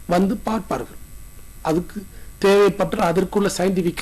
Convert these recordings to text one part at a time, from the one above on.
வந்து பார்ப்பார்கள் அதுக்கு தேவைப்பட்ட அதற்குள்ள சயின்டிபிக்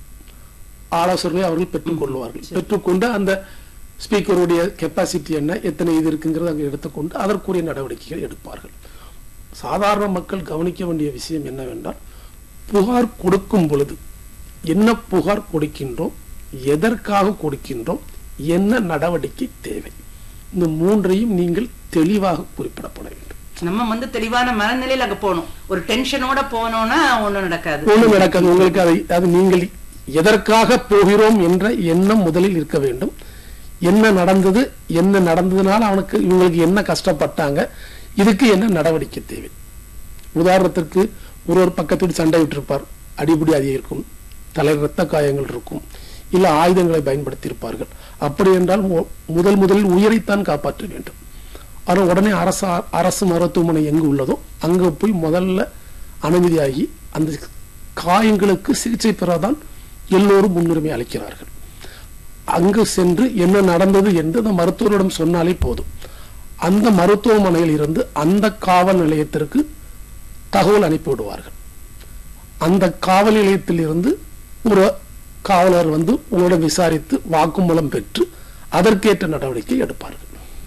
ஆலோசனை அவர்கள் பெற்றுக்கொள்வார்கள் பெற்றுக்கொண்டு அந்த ஸ்பீக்கருடைய கெப்பாசிட்டி என்ன எத்தனை இது இருக்குங்கிறத அங்கே எடுத்துக்கொண்டு அதற்குரிய நடவடிக்கைகள் எடுப்பார்கள் சாதாரண மக்கள் கவனிக்க வேண்டிய விஷயம் என்னவென்றால் புகார் கொடுக்கும் பொழுது என்ன புகார் கொடுக்கின்றோம் எதற்காக கொடுக்கின்றோம் என்ன நடவடிக்கை தேவை இந்த மூன்றையும் நீங்கள் தெளிவாக குறிப்பிடப்பட வேண்டும் நம்ம வந்து தெளிவான மனநிலையில அங்க போகணும் ஒரு டென்ஷனோட போனோம்னா ஒண்ணும் நடக்காது ஒண்ணும் நடக்காது உங்களுக்கு அதை அது நீங்கள் எதற்காக போகிறோம் என்ற எண்ணம் முதலில் இருக்க வேண்டும் என்ன நடந்தது என்ன நடந்ததுனால அவனுக்கு இவங்களுக்கு என்ன கஷ்டப்பட்டாங்க இதுக்கு என்ன நடவடிக்கை தேவை உதாரணத்திற்கு ஒரு ஒரு பக்கத்தில் சண்டை விட்டிருப்பார் அடிபடி அதிகம் தலை ரத்த காயங்கள் இருக்கும் இல்ல ஆயுதங்களை பயன்படுத்தி இருப்பார்கள் அப்படி என்றால் மு- முதல் முதலில் உயிரைத்தான் காப்பாற்ற வேண்டும் ஆனால் உடனே அரசு அரசு மருத்துவமனை எங்கு உள்ளதோ அங்க போய் முதல்ல அனுமதியாகி அந்த காயங்களுக்கு சிகிச்சை பெறதான் எல்லோரும் முன்னுரிமை அளிக்கிறார்கள் அங்கு சென்று என்ன நடந்தது என்று அந்த மருத்துவரிடம் சொன்னாலே போதும் அந்த மருத்துவமனையில் இருந்து அந்த காவல் நிலையத்திற்கு தகவல் அனுப்பிவிடுவார்கள் அந்த காவல் நிலையத்தில் இருந்து ஒரு காவலர் வந்து உங்களிடம் விசாரித்து வாக்குமூலம் பெற்று அதற்கேற்ற நடவடிக்கை எடுப்பார்கள்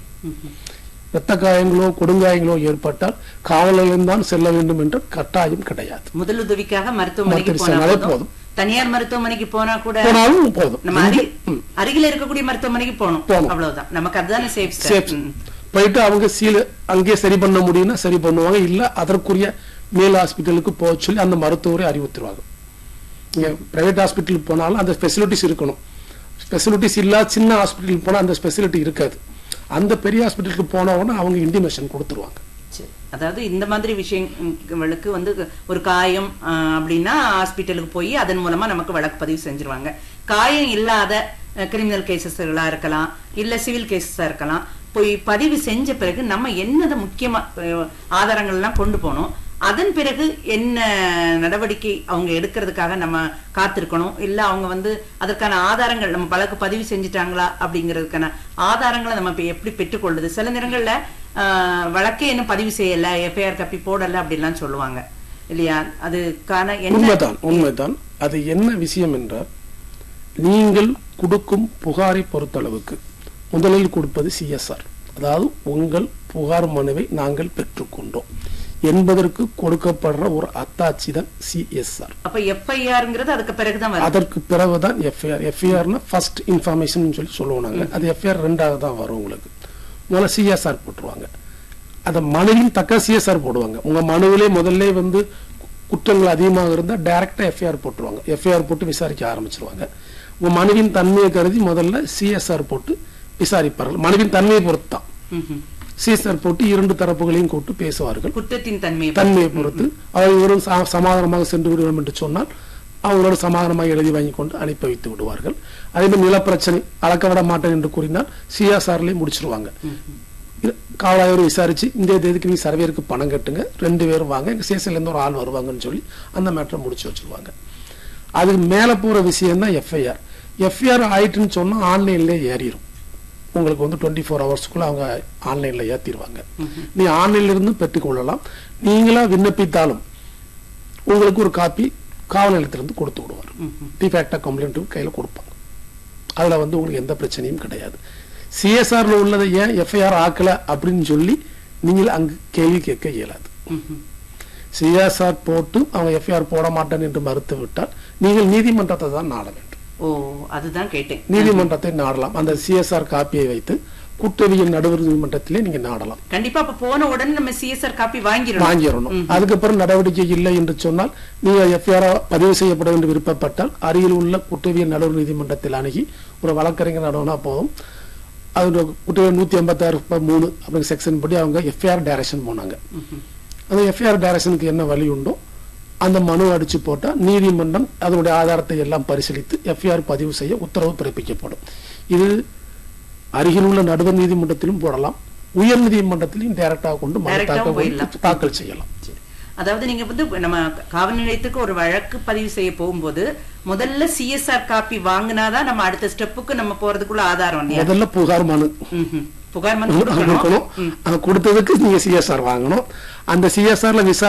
இரத்த காயங்களோ கொடுங்காயங்களோ ஏற்பட்டால் காவல் நிலையம் தான் செல்ல வேண்டும் என்ற கட்டாயம் கிடையாது முதலுதவிக்காக மருத்துவமனைக்கு மருத்துவ போனா செலவே போதும் போதும். தனியார் மருத்துவமனைக்கு போனா கூட போனாலும் போதும் நம்ம அருகி அருகில இருக்கக்கூடிய மருத்துவமனைக்கு போகணும் போகணும். அவ்வளவுதான் நமக்கு அதுதானே சேஃப் சேஃப் போயிட்டு அவங்க சீல அங்கேயே சரி பண்ண முடியும்னா சரி பண்ணுவாங்க இல்ல அதற்குரிய மேல் ஹாஸ்பிட்டலுக்கு போக சொல்லி அந்த மருத்துவரை அறிவுறுத்துவாங்க நீங்க பிரைவேட் ஹாஸ்பிட்டலுக்கு போனாலும் அந்த ஃபெசிலிட்டிஸ் இருக்கணும் ஃபெசிலிட்டிஸ் இல்லாத சின்ன ஹாஸ்பிட்டலுக்கு போனா அந்த ஃபெசிலிட்டி இருக்காது அந்த பெரிய ஹாஸ்பிட்டலுக்கு போன உடனே அவங்க இன்டிமேஷன் கொடுத்துருவாங்க சரி. அதாவது இந்த மாதிரி விஷயங்களுக்கு வந்து ஒரு காயம் ஆஹ், அப்படின்னா ஹாஸ்பிட்டலுக்கு போய் அதன் மூலமா நமக்கு வழக்கு பதிவு செஞ்சிருவாங்க காயம் இல்லாத கிரிமினல் கேசஸ்களா இருக்கலாம் இல்ல சிவில் கேசஸா இருக்கலாம் போய் பதிவு செஞ்ச பிறகு நம்ம என்னத முக்கியமா அஹ், ஆதாரங்கள் எல்லாம் கொண்டு போனோம் அதன் பிறகு என்ன நடவடிக்கை அவங்க எடுக்கிறதுக்காக நம்ம காத்திருக்கணும் இல்ல அவங்க வந்து அதற்கான ஆதாரங்கள் நம்ம வழக்கு பதிவு செஞ்சுட்டாங்களா அப்படிங்கிறதுக்கான ஆதாரங்களை நம்ம இப்ப எப்படி பெற்றுக்கொள்ளுது சில நேரங்கள்ல ஆஹ், வழக்கே இன்னும் பதிவு செய்யல எஃப்ஐஆர் காப்பி போடல அப்படின்லாம் சொல்லுவாங்க இல்லையா அதுக்கான என்ன உண்மைதான் உண்மைதான் அது என்ன விஷயம் என்றால் நீங்கள் கொடுக்கும் புகாரை பொறுத்தளவுக்கு முதலில் கொடுப்பது சிஎஸ்ஆர் அதாவது உங்கள் புகார் மனுவை நாங்கள் பெற்றுக்கொண்டோம் என்பதற்கு கொடுக்கப்படுற ஒரு அத்தாட்சி தான் சிஎஸ்ஆர் அப்ப எஃப்ஐஆர்ங்கிறது அதுக்கு பிறகுதான் வரும் அதற்கு பிறகுதான் எஃப்ஐஆர் எஃப்ஐஆர்னா ஃபர்ஸ்ட் இன்ஃபர்மேஷன் சொல்லி சொல்லுவோம் நாங்க அது எஃப்ஐஆர் ரெண்டாவது தான் வரும் உங்களுக்கு முதல்ல சிஎஸ்ஆர் போட்டுருவாங்க அந்த மனுவின் தக்க சிஎஸ்ஆர் போடுவாங்க உங்க மனுவிலே முதல்ல வந்து குற்றங்கள் அதிகமாக இருந்தா டைரக்டா எஃப்ஐஆர் போட்டுருவாங்க எஃப்ஐஆர் போட்டு விசாரிக்க ஆரம்பிச்சிருவாங்க உங்க மனுவின் தன்மையை கருதி முதல்ல சிஎஸ்ஆர் போட்டு விசாரிப்பார்கள் மனுவின் தன்மையை பொறுத்து தான் ம்ஹும். சிஎஸ்ஆர் போட்டு இரண்டு தரப்புகளையும் கூப்பிட்டு பேசுவார்கள் குற்றத்தின் தன்மையை தன்மையை பொறுத்து அவர் இவரும் சா- சமாதானமாக சென்று விடுவோம் என்று சொன்னால் அவங்களோட சமாதானமாக எழுதி வாங்கி கொண்டு அனுப்பி வைத்து விடுவார்கள் அதே மாதிரி நிலப்பிரச்சனை அளக்க விட மாட்டேன் என்று கூறினால் சிஎஸ்ஆர்லயே முடிச்சிருவாங்க இது காவலாளர் விசாரிச்சு இந்த தேதிக்கு நீ சர்வேருக்கு பணம் கட்டுங்க ரெண்டு பேரும் வாங்க எங்க ஸ்டேஷன்ல இருந்து ஒரு ஆள் வருவாங்கன்னு சொல்லி அந்த மேட்டரை முடிச்சு வச்சிருவாங்க அதுக்கு மேல போற விஷயம் தான் எஃப்ஐஆர் எஃப்ஐஆர் ஆயிட்டுன்னு சொன்னா ஆன்லைன்ல ஏறிடும் உங்களுக்கு வந்து டுவெண்ட்டி ஃபோர் ஹவர்ஸ்க்குள்ள அவங்க ஆன்லைன்ல ஏத்திடுவாங்க நீ ஆன்லைன்ல இருந்து பெற்றுக்கொள்ளலாம் நீங்களா விண்ணப்பித்தாலும் உங்களுக்கு ஒரு காப்பி காவல் நிலையத்திலிருந்து கொடுத்து விடுவார் டிஃபேக்டா கம்ப்ளைண்ட் கையில கொடுப்பாங்க அதுல வந்து உங்களுக்கு எந்த பிரச்சனையும் கிடையாது சிஎஸ்ஆர்ல உள்ளதை ஏன் எஃப்ஐஆர் ஆக்கல அப்படின்னு சொல்லி நீங்கள் அங்கு கேள்வி கேட்க இயலாது ம்ஹும். சிஎஸ்ஆர் போட்டு அவங்க எஃப்ஐஆர் போட மாட்டேன் என்று மறுத்து விட்டால் நீங்கள் நீதிமன்றத்தை தான் நாட வேண்டும் ஓ அதுதான் கேட்டேன் நீதிமன்றத்தை நாடலாம் அந்த சிஎஸ்ஆர் காப்பியை வைத்து குற்றவியல் நடுவர் நீதிமன்றத்திலே நீங்க நாடலாம் கண்டிப்பா அப்ப போன உடனே நம்ம சிஎஸ்ஆர் காப்பி வாங்கிடணும் வாங்கிடணும் அதுக்கப்புறம் நடவடிக்கை இல்லை என்று சொன்னால் நீங்க எஃப்ஐஆர் பதிவு செய்யப்பட வேண்டும் விருப்பப்பட்டால் அருகில் உள்ள குற்றவியல் நடுவர் நீதிமன்றத்தில் அணுகி ஒரு வழக்கறிஞர் நடுவனா போதும் அது குற்றவியல் நூத்தி எண்பத்தி ஆறு மூணு அப்படிங்கிற செக்ஷன் படி அவங்க எஃப்ஐஆர் டைரக்ஷன் போனாங்க அந்த எஃப்ஐஆர் டைரக்ஷனுக்கு என்ன வழி உண்டோ அந்த மனு அடிச்சு போட்டா நீதிமன்றம் அதனுடைய ஆதாரத்தை எல்லாம் பரிசீலித்து எஃப்ஐஆர் பதிவு செய்ய உத்தரவு பிறப்பிக்கப்படும் இது அருகில் உள்ள நடுவர் நீதிமன்றத்திலும் போடலாம் உயர் நீதிமன்றத்திலும் டைரக்டாக கொண்டு மனு Direct ஆவும் தாக்கல் போயிடலாம். தாக்கல் செய்யலாம் சரி. அதாவது நீங்க வந்து நம்ம காவல் நிலையத்துக்கு ஒரு வழக்கு பதிவு செய்ய போகும்போது முதல்ல சிஎஸ்ஆர் காப்பி வாங்கினாதான் நம்ம அடுத்த ஸ்டெப்புக்கு நம்ம போறதுக்குள்ள ஆதாரம் இல்லையா முதல்ல புகார் மனு ம்ஹும். புகார் மனு கொடுக்கணும் கொடுக்கணும் அது கொடுத்ததுக்கு நீங்க சிஎஸ்ஆர் வாங்கணும் அந்த சிஎஸ்ஆர்ல விசா